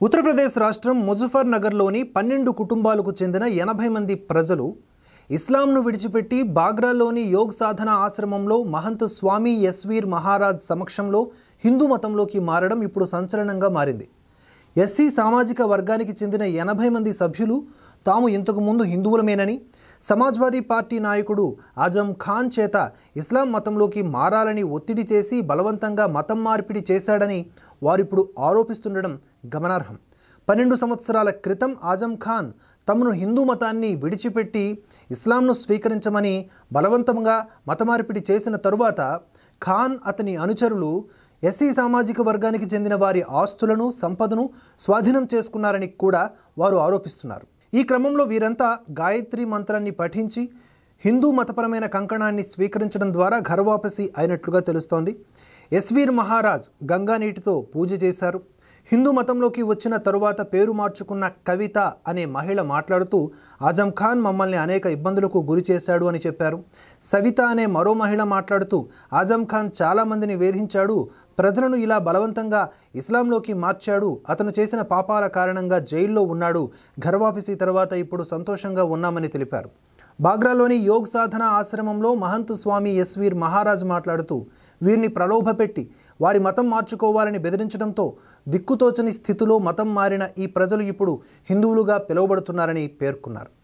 ఉత్తరప్రదేశ్ రాష్ట్రం ముజఫర్ నగర్లోని పన్నెండు కుటుంబాలకు చెందిన ఎనభై మంది ప్రజలు ఇస్లాంను విడిచిపెట్టి బాగ్రాలోని యోగ్ సాధన ఆశ్రమంలో మహంత్ స్వామి యస్వీర్ మహారాజ్ సమక్షంలో హిందూ మతంలోకి మారడం ఇప్పుడు సంచలనంగా మారింది ఎస్సీ సామాజిక వర్గానికి చెందిన ఎనభై మంది సభ్యులు తాము ఇంతకు ముందు హిందువులమేనని సమాజ్వాదీ పార్టీ నాయకుడు ఆజం ఖాన్ చేత ఇస్లాం మతంలోకి మారాలని ఒత్తిడి చేసి బలవంతంగా మతం మార్పిడి చేశాడని వారిప్పుడు ఆరోపిస్తుండడం గమనార్హం పన్నెండు సంవత్సరాల క్రితం ఆజం ఖాన్ తమను హిందూ మతాన్ని విడిచిపెట్టి ఇస్లాంను స్వీకరించమని బలవంతంగా మతమార్పిడి చేసిన తరువాత ఖాన్ అతని అనుచరులు ఎస్సీ సామాజిక వర్గానికి చెందిన వారి ఆస్తులను సంపదను స్వాధీనం చేసుకున్నారని కూడా వారు ఆరోపిస్తున్నారు ఈ క్రమంలో వీరంతా గాయత్రి మంత్రాన్ని పఠించి హిందూ మతపరమైన కంకణాన్ని స్వీకరించడం ద్వారా ఘరవాపసి అయినట్లుగా తెలుస్తోంది ఎస్వీర్ మహారాజ్ గంగా నీటితో పూజ చేశారు హిందూ మతంలోకి వచ్చిన తరువాత పేరు మార్చుకున్న కవిత అనే మహిళ మాట్లాడుతూ ఆజం ఖాన్ మమ్మల్ని అనేక ఇబ్బందులకు గురి చేశాడు అని చెప్పారు సవిత అనే మరో మహిళ మాట్లాడుతూ ఆజం ఖాన్ చాలామందిని వేధించాడు ప్రజలను ఇలా బలవంతంగా ఇస్లాంలోకి మార్చాడు అతను చేసిన పాపాల కారణంగా జైల్లో ఉన్నాడు ఘర్వాపిసి తర్వాత ఇప్పుడు సంతోషంగా ఉన్నామని తెలిపారు బాగ్రాలోని యోగ్ సాధన ఆశ్రమంలో మహంత్ స్వామి యస్వీర్ మహారాజ్ మాట్లాడుతూ వీరిని ప్రలోభపెట్టి వారి మతం మార్చుకోవాలని బెదిరించడంతో దిక్కుతోచని స్థితిలో మతం మారిన ఈ ప్రజలు ఇప్పుడు హిందువులుగా పిలువబడుతున్నారని పేర్కొన్నారు